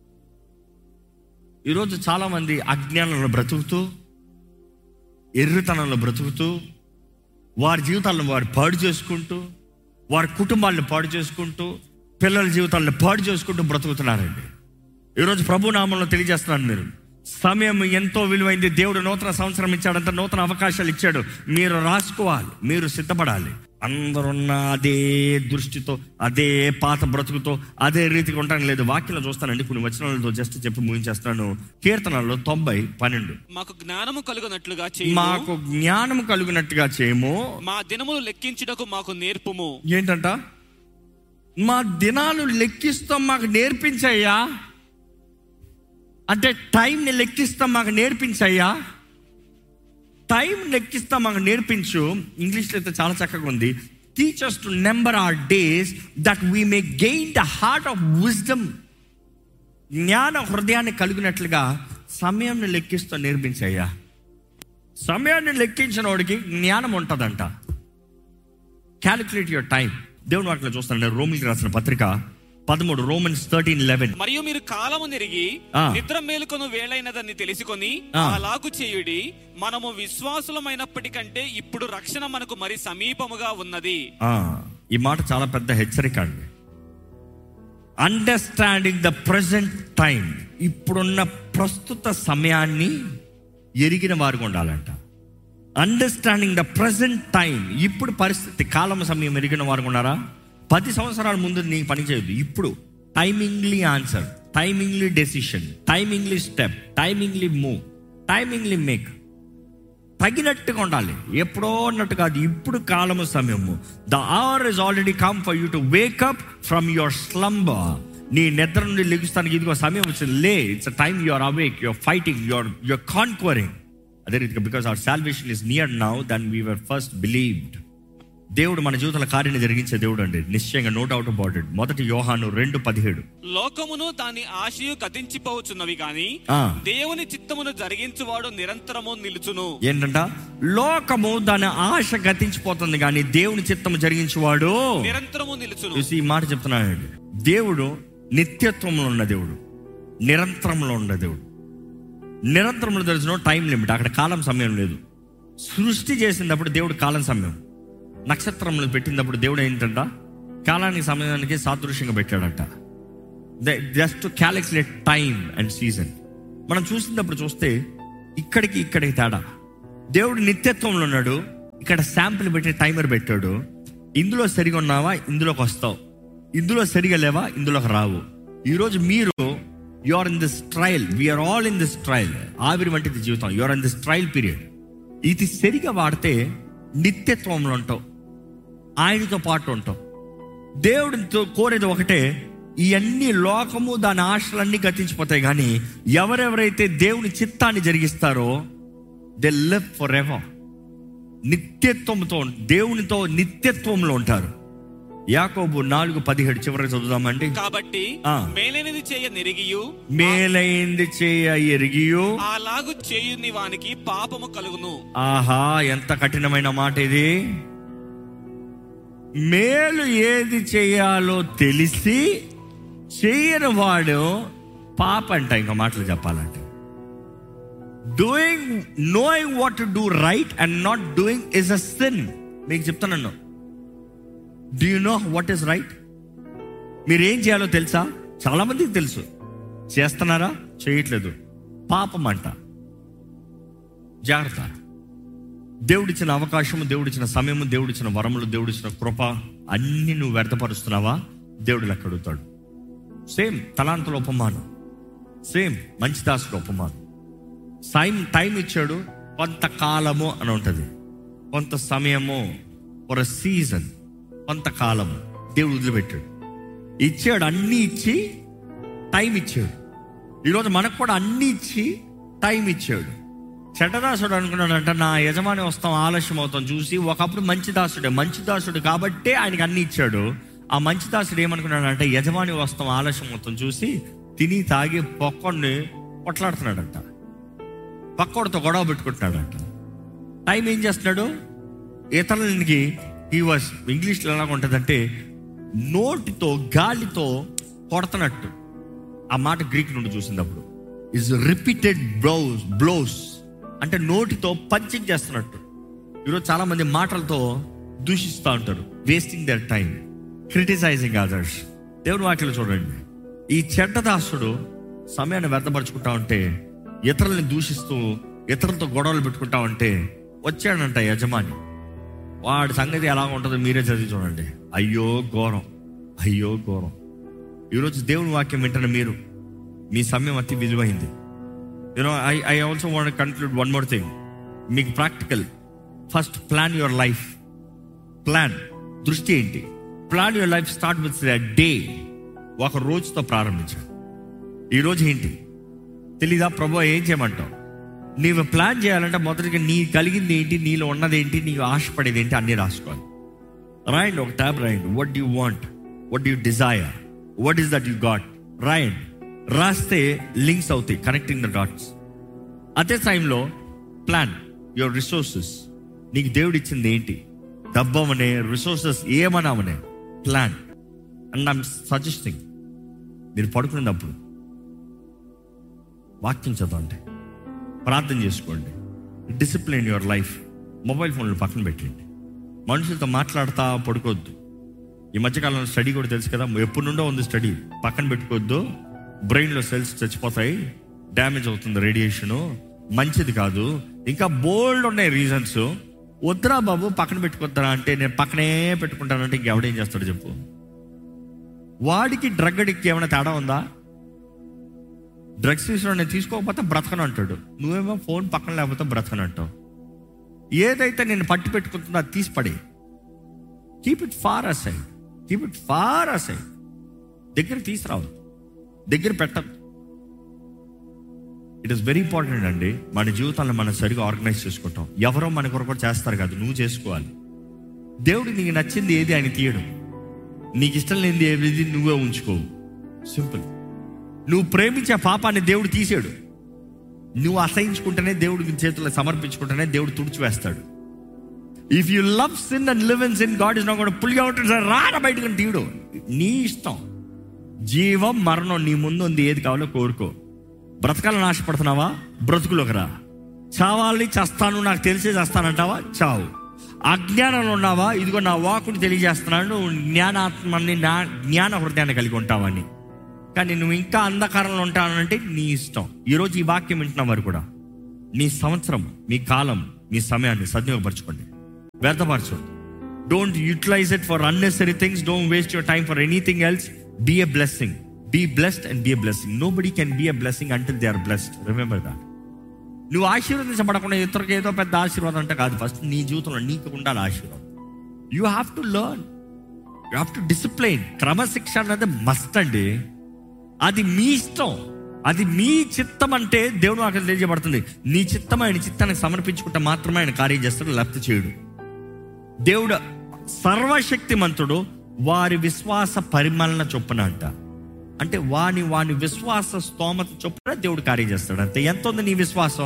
[SPEAKER 4] ఈరోజు చాలామంది అజ్ఞానంలో బ్రతుకుతూ ఎర్రితనంలో బ్రతుకుతూ వారి జీవితాలను వారు పాడు చేసుకుంటూ వారి కుటుంబాలను పాడు చేసుకుంటూ పిల్లల జీవితాలను పాడు చేసుకుంటూ బ్రతుకుతున్నారండి ఈరోజు ప్రభు నామంలో తెలియజేస్తున్నాను మీరు సమయం ఎంతో విలువైంది దేవుడు నూతన సంవత్సరం ఇచ్చాడంత నూతన అవకాశాలు ఇచ్చాడు మీరు రాసుకోవాలి మీరు సిద్ధపడాలి అందరున్న అదే దృష్టితో అదే పాత బ్రతుకుతో అదే రీతిగా ఉంటాను లేదు వాక్యంలో చూస్తానండి కొన్ని వచనాలతో జస్ట్ చెప్పి ముగించేస్తున్నాను కీర్తనలో తొంభై పన్నెండు
[SPEAKER 5] మాకు జ్ఞానము కలుగునట్లుగా చేయము
[SPEAKER 4] మాకు జ్ఞానం కలిగినట్టుగా చేయము
[SPEAKER 5] మా దినములు లెక్కించుటకు మాకు నేర్పుము
[SPEAKER 4] ఏంటంట మా దినాలు లెక్కిస్తాం మాకు నేర్పించయ్యా అంటే టైంని లెక్కిస్తాం మాకు నేర్పించయ్యా టైం లెక్కిస్తాం మాకు నేర్పించు ఇంగ్లీష్లో అయితే చాలా చక్కగా ఉంది teach us to number our days that we may gain the heart of wisdom జ్ఞాన హృదయాన్ని కలిగినట్లుగా సమయాన్ని లెక్కిస్తూ నేర్పించయ్యా సమయాన్ని లెక్కించిన వాడికి జ్ఞానం ఉంటుందంట క్యాలిక్యులేట్ యువర్ టైం దేవుని వాటిలో చూస్తాను నేను రోమిల్కి రాసిన పత్రిక పదమూడు రోమన్స్ థర్టీన్ లెవెన్
[SPEAKER 5] మరియు మీరు కాలము నెరిగి
[SPEAKER 4] ఆ.
[SPEAKER 5] నిద్ర మేలుకొను వేళైనదని తెలుసుకొని
[SPEAKER 4] ఆ.
[SPEAKER 5] అలాగు చేయుడి మనము విశ్వాసులమైనప్పటికంటే ఇప్పుడు రక్షణ మనకు మరి సమీపముగా ఉన్నది
[SPEAKER 4] ఈ మాట చాలా పెద్ద హెచ్చరిక అండి అండర్స్టాండింగ్ ద ప్రజెంట్ టైం ఇప్పుడున్న ప్రస్తుత సమయాన్ని ఎరిగిన వారు ఉండాలంట అండర్స్టాండింగ్ ద ప్రజెంట్ టైం ఇప్పుడు పరిస్థితి కాలం సమయం ఎరిగిన వారు ఉన్నారా పది సంవత్సరాల ముందు నీ పని చేయదు ఇప్పుడు timingly answer timingly decision timingly step timingly move timingly make తగినట్టుగా ఉండాలి ఎప్పుడో అన్నట్టు కాదు ఇప్పుడు కాలము సమయము the hour is already come for you to wake up from your slumber నీ నిద్ర నుండి లెగుస్తానికి ఇదిగో సమయం వచ్చింది లే it's time your awake your fighting your your conquering అదే రీతిగా because our salvation is near now than we were first believed దేవుడు మన జీవితంలో కార్యాన్ని జరిగించే దేవుడు అండి నిశ్చయంగా నో డౌట్ అబౌట్ ఇట్ మొదటి యోహాను రెండు పదిహేడు
[SPEAKER 5] లోకమును దాని ఆశయు గతించిపోవచ్చున్నవి గాని
[SPEAKER 4] ఆ.
[SPEAKER 5] దేవుని చిత్తమును జరిగించువాడు నిరంతరము నిలుచును
[SPEAKER 4] ఏంటంట లోకము దాని ఆశ గతించిపోతుంది కానీ దేవుని చిత్తము జరిగించేవాడు
[SPEAKER 5] నిరంతరము నిలుచును
[SPEAKER 4] చూసి ఈ మాట చెప్తున్నానండి దేవుడు నిత్యత్వంలో ఉన్న దేవుడు నిరంతరంలో ఉన్న దేవుడు నిరంతరంలో తెలిసిన టైం లిమిట్ అక్కడ కాలం సమయం లేదు సృష్టి చేసినప్పుడు దేవుడు కాలం సమయం నక్షత్రములు పెట్టినప్పుడు దేవుడు ఏంటంట కాలానికి సమయానికి సాదృశ్యంగా పెట్టాడంట just calculate time and season మనం చూసినప్పుడు చూస్తే ఇక్కడికి ఇక్కడికి తేడా దేవుడు నిత్యత్వంలో ఉన్నాడు ఇక్కడ శాంపుల్ పెట్టి టైమర్ పెట్టాడు ఇందులో సరిగా ఉన్నావా ఇందులోకి వస్తావు ఇందులో సరిగా లేవా ఇందులోకి రావు ఈరోజు మీరు you are in this trial we're all in this trial ఆవిరి వంటిది జీవితం you are in this trial period ఇది సరిగా వాడితే నిత్యత్వంలో ఉంటావు ఆయనతో పాటు ఉంటాం దేవుడితో కోరేది ఒకటే ఇవన్నీ లోకము దాని ఆశలన్నీ గతించిపోతాయి కానీ ఎవరెవరైతే దేవుని చిత్తాన్ని జరిగిస్తారో దే లివ్ ఫర్ ఎవర్ నిత్యత్వంతో దేవునితో నిత్యత్వంలో ఉంటారు యాకోబు నాలుగు పదిహేడు చివరికి చదువుదామండి
[SPEAKER 5] కాబట్టి
[SPEAKER 4] ఆ.
[SPEAKER 5] మేలైనది చేయ నెరిగియు
[SPEAKER 4] మేలైంది చేయ ఎరిగియో
[SPEAKER 5] అలాగు చేయుని వానికి పాపము కలుగును
[SPEAKER 4] ఆహా ఎంత కఠినమైన మాట ఇది మేలు ఏది చేయాలో తెలిసి చేయని వాడు పాప అంట ఇంకా మాటలు చెప్పాలంటే doing knowing what to do right and not doing is a sin మీకు చెప్తాను do you know what is right మీరు ఏం చేయాలో తెలుసా చాలా మందికి తెలుసు చేస్తున్నారా చేయట్లేదు పాపం అంట జాగ్రత్త దేవుడిచ్చిన అవకాశము దేవుడిచ్చిన సమయము దేవుడిచ్చిన వరములు దేవుడిచ్చిన కృప అన్ని నువ్వు వ్యర్థపరుస్తున్నావా దేవుడు లెక్క అడుగుతాడు సేమ్ తలాంతుల ఉపమానం సేమ్ మంచి దాసుడు ఉపమానం టైం టైం ఇచ్చాడు కొంతకాలము అని ఉంటుంది కొంత సమయము ఫర్ సీజన్ కొంతకాలము దేవుడు వదిలిపెట్టాడు ఇచ్చాడు అన్ని ఇచ్చి టైం ఇచ్చాడు ఈరోజు మనకు కూడా అన్ని ఇచ్చి టైం ఇచ్చాడు చెడ్డదాసుడు అనుకున్నాడంట నా యజమాని వస్తాం ఆలస్యం అవుతాం చూసి ఒకప్పుడు మంచి దాసుడే మంచి దాసుడు కాబట్టే ఆయనకి అన్ని ఇచ్చాడు ఆ మంచి దాసుడు ఏమనుకున్నాడంటే యజమాని వస్తాం ఆలస్యం అవుతాం చూసి తిని తాగి పొక్కడిని కొట్లాడుతున్నాడంట పక్కోడితో గొడవ పెట్టుకుంటున్నాడంట టైం ఏం చేస్తున్నాడు ఇతరులకి ఈ వాస్ ఇంగ్లీష్లో ఎలా ఉంటుందంటే నోటితో గాలితో కొడుతున్నట్టు ఆ మాట గ్రీక్ నుండి చూసినప్పుడు ఇస్ రిపీటెడ్ బ్లౌస్ బ్లౌస్ అంటే నోటితో పంచింగ్ చేస్తున్నట్టు ఈరోజు చాలా మంది మాటలతో దూషిస్తూ ఉంటారు wasting their time criticising others దేవుని వాటిలో చూడండి ఈ చెడ్డ దాసుడు సమయాన్ని వ్యర్థపరుచుకుంటా ఉంటే ఇతరుల్ని దూషిస్తూ ఇతరులతో గొడవలు పెట్టుకుంటా ఉంటే వచ్చాడంట యజమాని వాడి సంగతి ఎలా ఉంటుందో మీరే చదివి చూడండి అయ్యో ఘోరం అయ్యో ఘోరం ఈరోజు దేవుని వాక్యం వింటున్న మీరు మీ సమయం అతి విలువైంది you know I I also want conclude one more thing మీకు practical first plan your life plan దృష్టి ఏంటి plan your life start with day ఒక రోజుతో ప్రారంభించాడు ఈరోజు ఏంటి తెలీదా ప్రభు ఏం చేయమంటావు నీవు ప్లాన్ చేయాలంటే మొదటిగా నీ కలిగింది ఏంటి నీలో ఉన్నది ఏంటి నీకు ఆశపడేది ఏంటి అన్నీ రాసుకోవాలి రాయండి ఒక ట్యాబ్ రాయండి what you want what you desire what is that you got రాయండి రాస్తే లింక్స్ అవుతాయి కనెక్టింగ్ ద డాట్స్ అదే టైంలో ప్లాన్ యువర్ రిసోర్సెస్ నీకు దేవుడు ఇచ్చింది ఏంటి డబ్బమనే రిసోర్సెస్ ఏమన్నామనే ప్లాన్ అండ్ ఐమ్ సజెస్టింగ్ మీరు పడుకునేటప్పుడు వాక్యం చదవండి ప్రార్థన చేసుకోండి డిసిప్లిన్ యువర్ లైఫ్ మొబైల్ ఫోన్లు పక్కన పెట్టండి మనుషులతో మాట్లాడుతా పడుకోవద్దు ఈ మధ్యకాలంలో స్టడీ కూడా తెలుసు కదా ఎప్పటి నుండో ఉంది స్టడీ పక్కన పెట్టుకోవద్దు బ్రెయిన్లో సెల్స్ చచ్చిపోతాయి డ్యామేజ్ అవుతుంది రేడియేషను మంచిది కాదు ఇంకా బోల్డ్ ఉన్నాయి రీజన్స్ వద్దురా బాబు పక్కన పెట్టుకొద్దురా అంటే నేను పక్కనే పెట్టుకుంటానంటే ఇంకెవడేం చేస్తాడు చెప్పు వాడికి డ్రగ్ అడిక్కి ఏమైనా తేడా ఉందా డ్రగ్స్ తీసుకుని నేను తీసుకోకపోతే బ్రతకను అంటాడు నువ్వేమో ఫోన్ పక్కన లేకపోతే బ్రతకను అంటావు ఏదైతే నేను పట్టి పెట్టుకుంటుందో అది తీసి పడే keep it far aside keep it far aside దగ్గర తీసుకురావు దగ్గర పెట్టద్దు ఇట్ ఇస్ వెరీ ఇంపార్టెంట్ అండి మన జీవితాన్ని మనం సరిగా ఆర్గనైజ్ చేసుకుంటాం ఎవరో మన కొరకు చేస్తారు కాదు నువ్వు చేసుకోవాలి దేవుడు నీకు నచ్చింది ఏది ఆయన తీయడం నీకు ఇష్టం లేనిది ఏది నువ్వే ఉంచుకోవు సింపుల్ నువ్వు ప్రేమించే పాపాన్ని దేవుడు తీసాడు నువ్వు అసహించుకుంటేనే దేవుడికి చేతుల్లో సమర్పించుకుంటేనే దేవుడు తుడిచివేస్తాడు if you love sin and live in sin God is not కూడా పుల్గా ఉంటుంది రాడ బయటకు తీయడు నీ ఇష్టం జీవం మరణం నీ ముందు ఉంది ఏది కావాలో కోరుకో బ్రతకాలని ఆశపడుతున్నావా బ్రతుకులోకి రా చావాలి చస్తాను నాకు తెలిసే చేస్తానంటావా చావు అజ్ఞానంలో ఉన్నావా ఇదిగో నా వాకుని తెలియజేస్తున్నాను నువ్వు జ్ఞానాత్మని నా జ్ఞాన హృదయాన్ని కలిగి ఉంటావని కానీ నువ్వు ఇంకా అంధకారంలో ఉంటానంటే నీ ఇష్టం ఈరోజు ఈ వాక్యం వింటున్న వారు కూడా నీ సంవత్సరం మీ కాలం మీ సమయాన్ని సద్వినియోగపరచుకోండి వ్యర్థపరచండి don't utilize it for unnecessary things don't waste your time for anything else be a blessing be blessed and be a blessing nobody can be a blessing until they are blessed remember that నువ్వు ఆశీర్వదించబడకుండా ఇతరులకు ఏదో పెద్ద ఆశీర్వాదం అంటే కాదు first నీ జీవితంలో నీకు ఉండాలి ఆశీర్వాదం you have to learn you have to discipline క్రమశిక్ష అన్నది మస్ట్ అండి అది మీ ఇష్టం అది మీ చిత్తం అంటే దేవుడు నాకు తెలియజేయబడుతుంది నీ చిత్తం ఆయన చిత్తానికి సమర్పించుకుంటే మాత్రమే ఆయన కార్యం చేస్తాడు లేకపోతే చేయడు దేవుడు సర్వశక్తిమంతుడు వారి విశ్వాస పరిమళన చొప్పున అంట అంటే వాని వాని విశ్వాస స్తోమత చొప్పున దేవుడు కార్యం చేస్తాడు అంతే ఎంత ఉంది నీ విశ్వాసం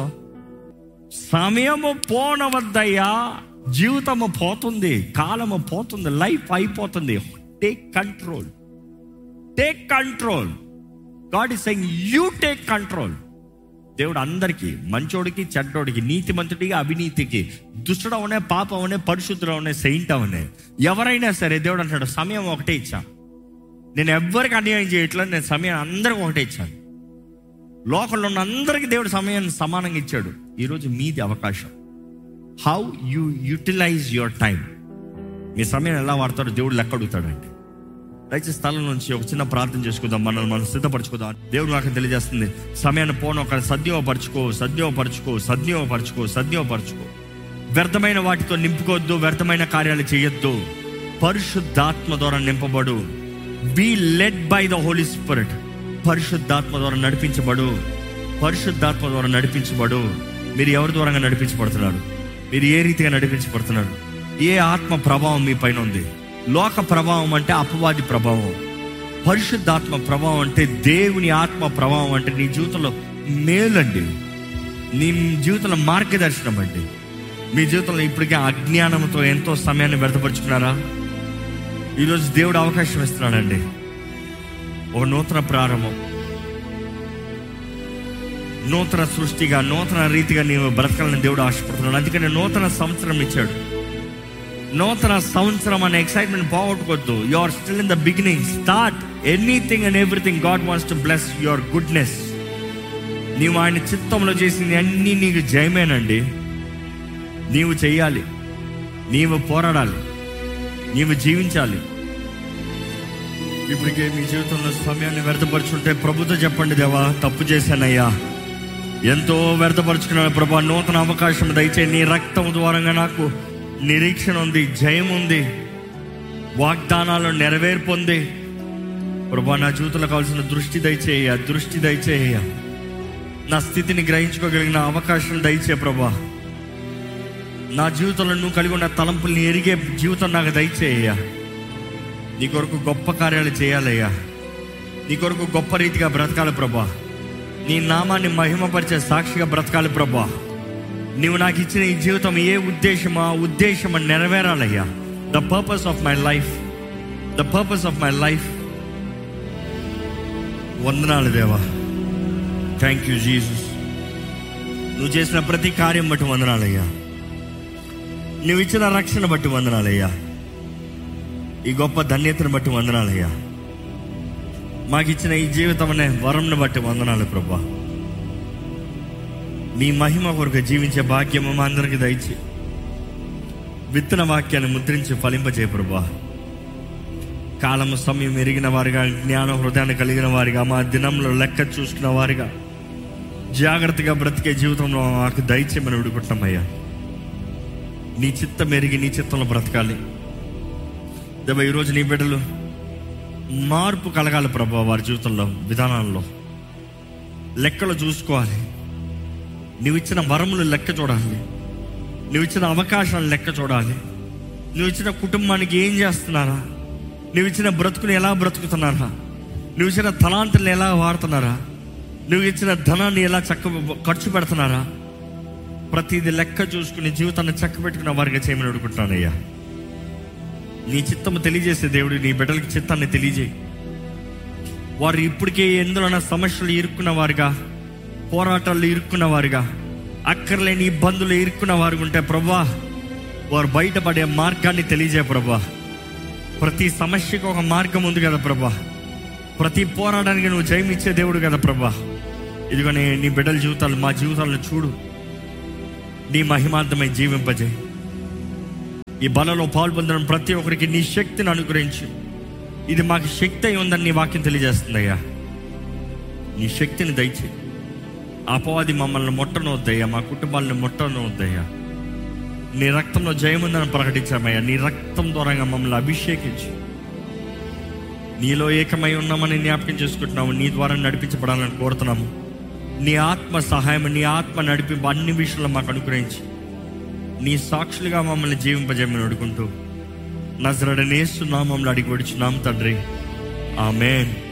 [SPEAKER 4] సమయము పోనవద్దయ్యా జీవితము పోతుంది కాలము పోతుంది లైఫ్ అయిపోతుంది take control take control God is saying you take control దేవుడు అందరికీ మంచోడికి చెడ్డోడికి నీతిమంతుడికి అవినీతికి దుష్టుడవనే పాపమనే పరిశుద్ధుడవనే సెయింట్ అవనే ఎవరైనా సరే దేవుడు అంటాడు సమయం ఒకటే ఇచ్చా నేను ఎవ్వరికి అన్యాయం చేయట్లేదు నేను సమయం అందరికి ఒకటే ఇచ్చాను లోకంలో ఉన్న అందరికీ దేవుడు సమయాన్ని సమానంగా ఇచ్చాడు ఈరోజు మీది అవకాశం how you utilize your time మీ సమయం ఎలా వాడతారో దేవుడు లెక్క అడుగుతాడండి దయచేసి స్థలం నుంచి ఒక చిన్న ప్రార్థన చేసుకుందాం మనల్ని మనం సిద్ధపరచుకుందాం దేవుడు నాకు తెలియజేస్తుంది సమయాన్ని పోను ఒక సద్యోపరచుకో సద్యోపరచుకో సద్యోపరచుకో సద్యోపరచుకో వ్యర్థమైన వాటితో నింపుకోవద్దు వ్యర్థమైన కార్యాలు చేయొద్దు పరిశుద్ధాత్మ ద్వారా నింపబడు be led by the Holy Spirit పరిశుద్ధాత్మ ద్వారా నడిపించబడు పరిశుద్ధాత్మ ద్వారా నడిపించబడు మీరు ఎవరి ద్వారా నడిపించబడుతున్నారు మీరు ఏ రీతిగా నడిపించబడుతున్నారు ఏ ఆత్మ ప్రభావం మీ పైన ఉంది లోక ప్రభావం అంటే అపవాది ప్రభావం పరిశుద్ధాత్మ ప్రభావం అంటే దేవుని ఆత్మ ప్రభావం అంటే నీ జీవితంలో మేలండి నీ జీవితంలో మార్గదర్శనం అండి మీ జీవితంలో ఇప్పటికే అజ్ఞానంతో ఎంతో సమయాన్ని వ్యర్థపరుచుకున్నారా ఈరోజు దేవుడు అవకాశం ఇస్తున్నాడండి ఒక నూతన ప్రారంభం నూతన సృష్టిగా నూతన రీతిగా నీవు బ్రతకాలని దేవుడు ఆశపడుతున్నాడు అందుకని నూతన సంవత్సరం ఇచ్చాడు నూతన సంవత్సరం అనే ఎక్సైట్మెంట్ పోగొట్టుకోవద్దు you are still in the beginning start anything and everything God wants to bless your goodness నీవు ఆయన చిత్తంలో చేసింది అన్నీ నీకు జయమేనండి నీవు చెయ్యాలి నీవు పోరాడాలి నీవు జీవించాలి ఇప్పటికే మీ జీవితంలో సమయాన్ని వ్యర్థపరుచుంటే ప్రభుతో చెప్పండి దేవా తప్పు చేశానయ్యా ఎంతో వ్యర్థపరుచుకున్నాను ప్రభా నూతన అవకాశం దయచేయి నీ రక్తం ద్వారంగా నాకు నిరీక్షణ ఉంది జయం ఉంది వాగ్దానాలు నెరవేర్పు ఉంది ప్రభా నా జీవితంలో కావాల్సిన దృష్టి దయచేయ దృష్టి దయచేయ నా స్థితిని గ్రహించుకోగలిగిన అవకాశం దయచే ప్రభా నా జీవితంలో నువ్వు కలిగి ఉన్న తలంపుల్ని ఎరిగే జీవితం నాకు దయచేయ నీ కొరకు గొప్ప కార్యాలు చేయాలయ్యా నీ కొరకు గొప్ప రీతిగా బ్రతకాలి ప్రభా నీ నామాన్ని మహిమపరిచే సాక్షిగా బ్రతకాలి ప్రభా నీవు నాకు ఇచ్చిన ఈ జీవితం ఏ ఉద్దేశమా ఉద్దేశం నెరవేరాలయ్యా the purpose of my life the purpose of my life వందనాలు దేవా థ్యాంక్ యూ జీసస్ నువ్వు చేసిన ప్రతి కార్యం బట్టి వందనాలయ్యా నువ్వు ఇచ్చిన రక్షణ బట్టి వందనాలయ్యా ఈ గొప్ప ధన్యతను బట్టి వందనాలయ్యా మాకు ఇచ్చిన ఈ జీవితం అనే వరంను బట్టి వందనాలు ప్రభా మీ మహిమ కొరకు జీవించే భాగ్యము మా అందరికి దయచి విత్తన వాక్యాన్ని ముద్రించి ఫలింపజేయ ప్రభా కాలము సమయం ఎరిగిన వారిగా జ్ఞాన హృదయాన్ని కలిగిన వారిగా మా దినంలో లెక్క చూసుకున్న వారిగా జాగ్రత్తగా బ్రతికే జీవితంలో మాకు దయచేయమని విడుకుంటామయ్యా నీ చిత్తం ఎరిగి నీ చిత్తంలో బ్రతకాలి దేవ ఈరోజు నీ బిడ్డలు మార్పు కలగాలి ప్రభా వారి జీవితంలో విధానాల్లో లెక్కలు చూసుకోవాలి నువ్వు ఇచ్చిన వరములు లెక్క చూడాలి నువ్వు ఇచ్చిన అవకాశాలు లెక్క చూడాలి నువ్వు ఇచ్చిన కుటుంబానికి ఏం చేస్తున్నారా నువ్వు ఇచ్చిన బ్రతుకుని ఎలా బ్రతుకుతున్నారా నువ్వు ఇచ్చిన తలాంతుల్ని ఎలా వాడుతున్నారా నువ్వు ఇచ్చిన ధనాన్ని ఎలా చక్క ఖర్చు పెడుతున్నారా ప్రతిదీ లెక్క చూసుకుని జీవితాన్ని చక్క పెట్టుకున్న వారిగా చేయమని అడుగుతున్నానయ్యా నీ చిత్తము తెలియజేసే దేవుడు నీ బిడ్డలకి చిత్తాన్ని తెలియజేయి వారు ఇప్పటికే ఎందులోన సమస్యలు ఇరుక్కున్న వారుగా పోరాటాల్లో ఇరుక్కున్న వారుగా అక్కర్లేని ఇబ్బందులు ఇరుక్కున్న వారు ఉంటే ప్రభా వారు బయటపడే మార్గాన్ని తెలియజేయ ప్రభా ప్రతి సమస్యకు ఒక మార్గం ఉంది కదా ప్రభా ప్రతి పోరాటానికి నువ్వు జయమిచ్చే దేవుడు కదా ప్రభా ఇదిగో నీ నీ బిడ్డల జీవితాలు మా జీవితాలను చూడు నీ మహిమార్థమై జీవింపజే ఈ బలలో పాల్పొందడం ప్రతి ఒక్కరికి నీ శక్తిని అనుగ్రహించు ఇది మాకు శక్తి అయి ఉందని నీ వాక్యం తెలియజేస్తుందయ్యా నీ శక్తిని దయచే అపవాది మమ్మల్ని ముట్టనవద్దయ్యా మా కుటుంబాలను ముట్టనవద్దయ్యా నీ రక్తంలో జయముందని ప్రకటించామయ్యా నీ రక్తం ద్వారా మమ్మల్ని అభిషేకించు నీలో ఏకమై ఉన్నామని జ్ఞాపకం చేసుకుంటున్నాము నీ ద్వారా నడిపించబడాలని కోరుతున్నాము నీ ఆత్మ సహాయం నీ ఆత్మ నడిపింపు అన్ని విషయంలో మాకు అనుగ్రహించి నీ సాక్షులుగా మమ్మల్ని జీవింపజేయమని అడుగుంటూ నజరడనేస్తున్నాం మమ్మల్ని అడిగి వచ్చున్నాం తండ్రి ఆమెన్